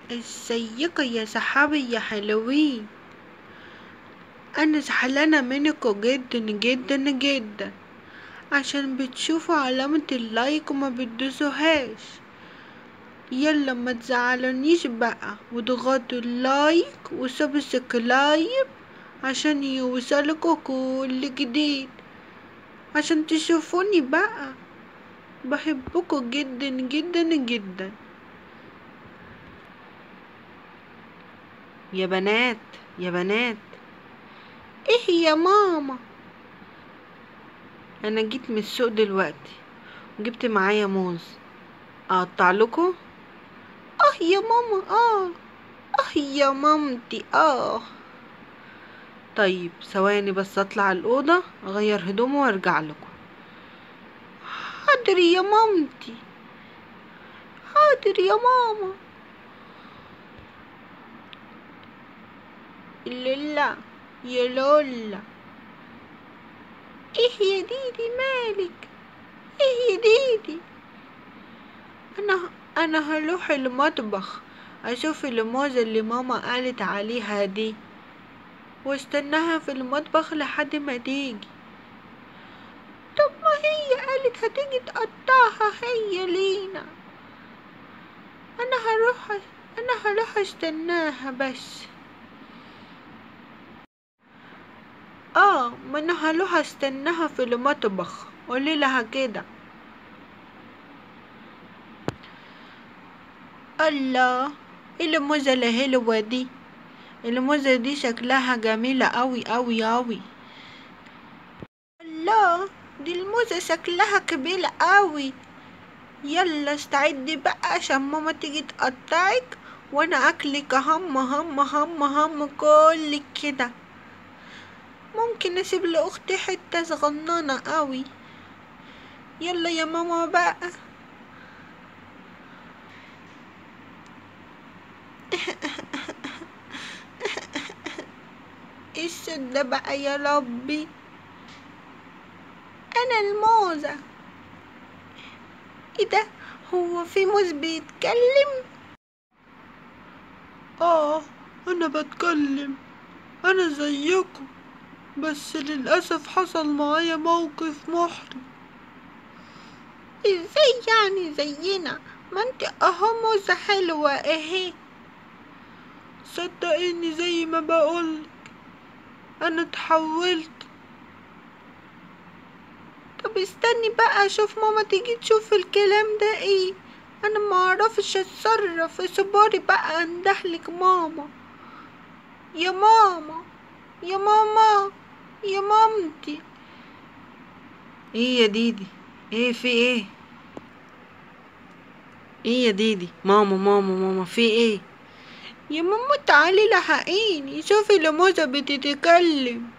ازيكم يا صحابي يا حلوين انا زعلانة منكم جدا جدا جدا عشان بتشوفوا علامة اللايك وما بتدوسوهاش يلا ما تزعلونيش بقى واضغطوا اللايك وسبسكرايب عشان يوصلكوا كل جديد عشان تشوفوني بقى بحبكم جدا جدا جدا يا بنات يا بنات ايه يا ماما انا جيت من السوق دلوقتي وجبت معايا موز اقطع لكم اه يا ماما اه اه يا مامتي اه طيب ثواني بس اطلع الاوضه اغير هدومي وارجع لكم حاضر يا مامتي حاضر يا ماما لولا يا لولا ايه يا ديدي مالك ايه يا ديدي انا انا هروح المطبخ اشوف الموزة اللي ماما قالت عليها دي واستناها في المطبخ لحد ما تيجي طب ما هي قالت هتيجي تقطعها هي لينا انا هروح انا هروح استناها بس اه ما انا هروح استناها في المطبخ قولي لها كده الله ايه الموزة الحلوة دي الموزة دي شكلها جميلة أوي أوي أوي الله دي الموزة شكلها كبيرة أوي يلا استعدي بقى عشان ماما تيجي تقطعك وانا اكلك هم هم هم هم كل كده ممكن اسيب لاختي حتة صغننة قوي يلا يا ماما بقى ايه الصوت ده بقى يا ربي انا الموزة ايه ده هو في موز بيتكلم اه انا بتكلم انا زيكم بس للاسف حصل معايا موقف محرج ازاي يعني زينا ما انت اهو موزة حلوة اهي صدقيني زي ما بقولك انا اتحولت طب استني بقى اشوف ماما تيجي تشوف الكلام ده ايه انا ما اعرفش اتصرف اصبري بقى اندهلك ماما يا ماما يا ماما يا مامتي ايه يا ديدي ايه في ايه ايه يا ديدي ماما ماما ماما في ايه يا ماما تعالي لحقيني شوفي الموزة بتتكلم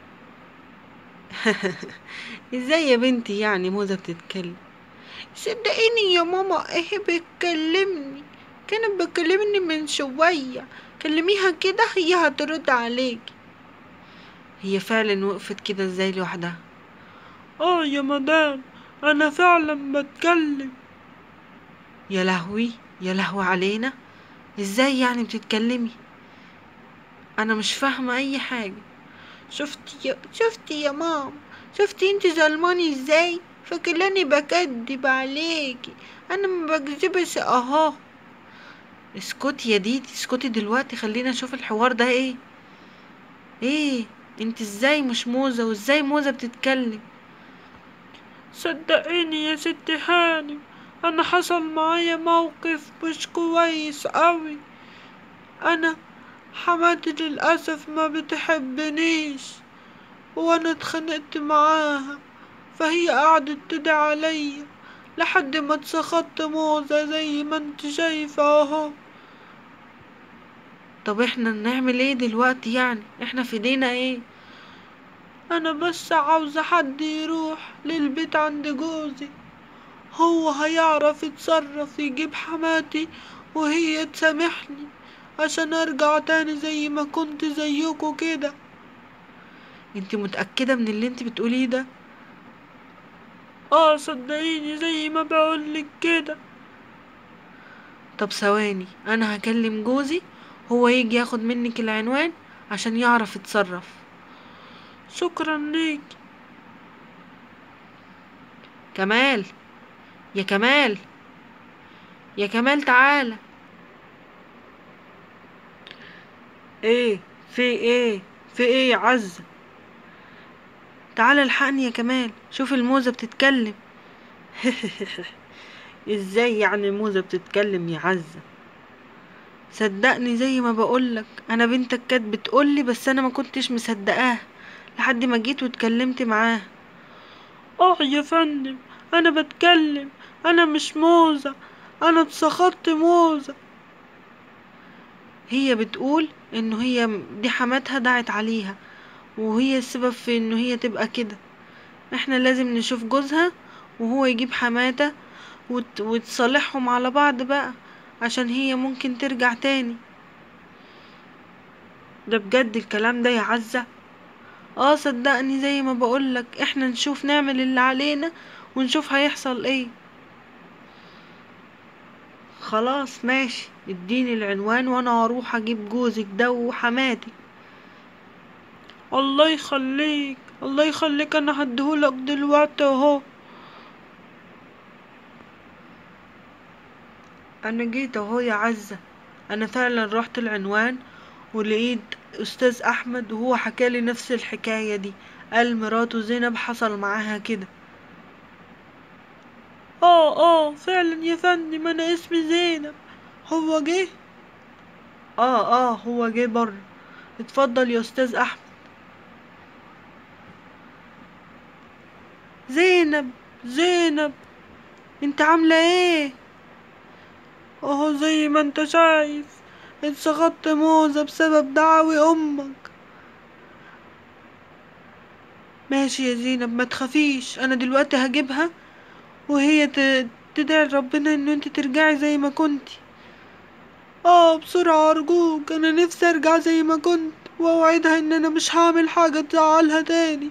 ازاي يا بنتي يعني موزة بتتكلم صدقيني يا ماما ايه بتكلمني كانت بتكلمني من شوية كلميها كده هي هترد عليكي هي فعلا وقفت كده ازاي لوحدها اه يا مدام انا فعلا بتكلم يا لهوي يا لهوي علينا ازاي يعني بتتكلمي انا مش فاهمة اي حاجة شفتي يا شفتي يا ماما شفتي انت ظلماني ازاي فاكراني بكدب عليكي انا ما بكذبش اهو اسكتي يا ديدي اسكتي دلوقتي خلينا نشوف الحوار ده ايه ايه انت ازاي مش موزة وازاي موزة بتتكلم صدقيني يا ست هانم انا حصل معايا موقف مش كويس قوي انا حماتي للاسف ما بتحبنيش وانا اتخانقت معاها فهي قعدت تدعي عليا لحد ما اتسخطت موزة زي ما انت شايفة اهو طب احنا نعمل ايه دلوقتي يعني احنا في ايدينا ايه انا بس عاوزة حد يروح للبيت عند جوزي هو هيعرف يتصرف يجيب حماتي وهي تسامحني عشان ارجع تاني زي ما كنت زيكو كده انت متأكدة من اللي انت بتقوليه ده اه صدقيني زي ما بقولك كده طب ثواني انا هكلم جوزي هو يجي ياخد منك العنوان عشان يعرف يتصرف شكرا ليك كمال يا كمال يا كمال تعالى ايه في ايه في ايه يا عزة تعالى الحقني يا كمال شوف الموزة بتتكلم ازاي يعني موزة بتتكلم يا عزة صدقني زي ما بقولك انا بنتك كانت بتقولي بس انا ما كنتش مصدقاها لحد ما جيت واتكلمت معاها اه يا فندم انا بتكلم انا مش موزة انا اتسخطت موزة هي بتقول انه هي دي حماتها دعت عليها وهي السبب في انه هي تبقى كده احنا لازم نشوف جوزها وهو يجيب حماتها وت... وتصالحهم على بعض بقى عشان هي ممكن ترجع تاني ده بجد الكلام ده يا عزة اه صدقني زي ما بقولك احنا نشوف نعمل اللي علينا ونشوف هيحصل ايه خلاص ماشي اديني العنوان وانا اروح اجيب جوزك ده وحماتي الله يخليك الله يخليك انا هديهولك دلوقتي اهو انا جيت اهو يا عزة انا فعلا رحت العنوان ولقيت استاذ احمد وهو حكالي نفس الحكاية دي قال مراته زينب حصل معاها كده اه اه فعلا يا فندم انا اسمي زينب هو جه اه اه هو جه بره اتفضل يا استاذ احمد زينب زينب انت عامله ايه اهو زي ما انت شايف اتسخطت موزة بسبب دعوي امك ماشي يا زينب ما تخافيش انا دلوقتي هجيبها وهي ت- تدعي ربنا ان انت ترجعي زي ما كنتي اه بسرعة ارجوك انا نفسي ارجع زي ما كنت واوعدها ان انا مش هعمل حاجة تزعلها تاني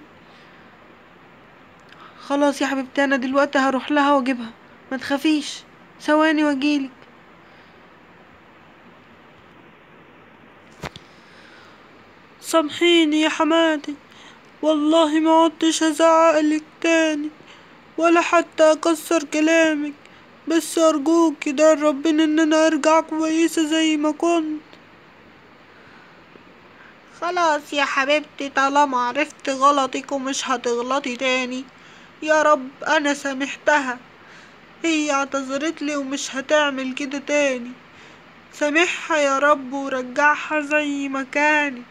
خلاص يا حبيبتي انا دلوقتي هروح لها واجيبها ما تخافيش ثواني واجيلك سامحيني يا حماتي والله ما عدتش هزعقلك تاني ولا حتى اكسر كلامك بس ارجوك ده ربنا ان انا ارجع كويسة زي ما كنت خلاص يا حبيبتي طالما عرفت غلطك ومش هتغلطي تاني يا رب انا سامحتها هي اعتذرت لي ومش هتعمل كده تاني سامحها يا رب ورجعها زي ما كانت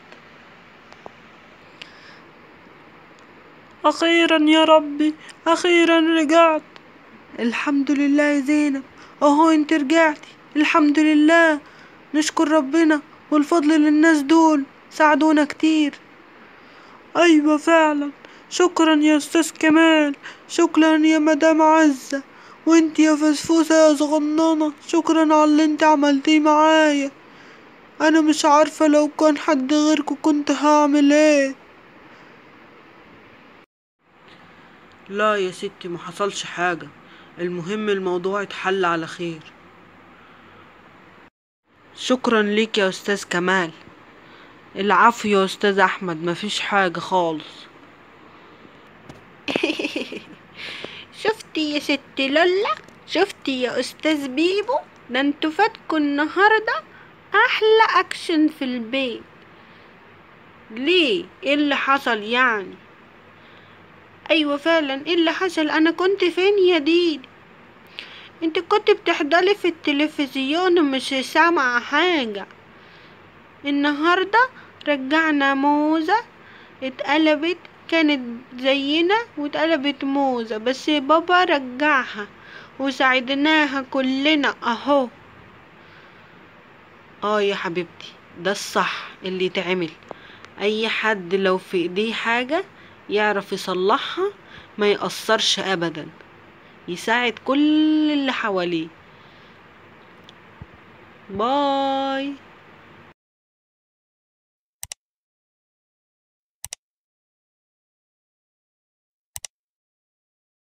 اخيرا يا ربي اخيرا رجعت الحمد لله يا زينب اهو انت رجعتي الحمد لله نشكر ربنا والفضل للناس دول ساعدونا كتير ايوه فعلا شكرا يا استاذ كمال شكرا يا مدام عزة وانت يا فسفوسة يا صغننة شكرا على اللي انت عملتيه معايا انا مش عارفة لو كان حد غيركم كنت هعمل ايه لا يا ستي ما حصلش حاجة المهم الموضوع اتحل على خير شكرا ليك يا استاذ كمال العفو يا استاذ احمد مفيش حاجة خالص شفتي يا ست لولا شفتي يا استاذ بيبو ده انتوا فاتكوا النهارده احلى اكشن في البيت ليه ايه اللي حصل يعني ايوه فعلا ايه اللي حصل انا كنت فين يا ديدي انت كنت بتحضري في التلفزيون ومش سامعة حاجة النهاردة رجعنا موزة اتقلبت كانت زينا واتقلبت موزة بس بابا رجعها وساعدناها كلنا اهو اه يا حبيبتي ده الصح اللي يتعمل اي حد لو في ايديه حاجة يعرف يصلحها ما يأثرش ابدا يساعد كل اللي حواليه باي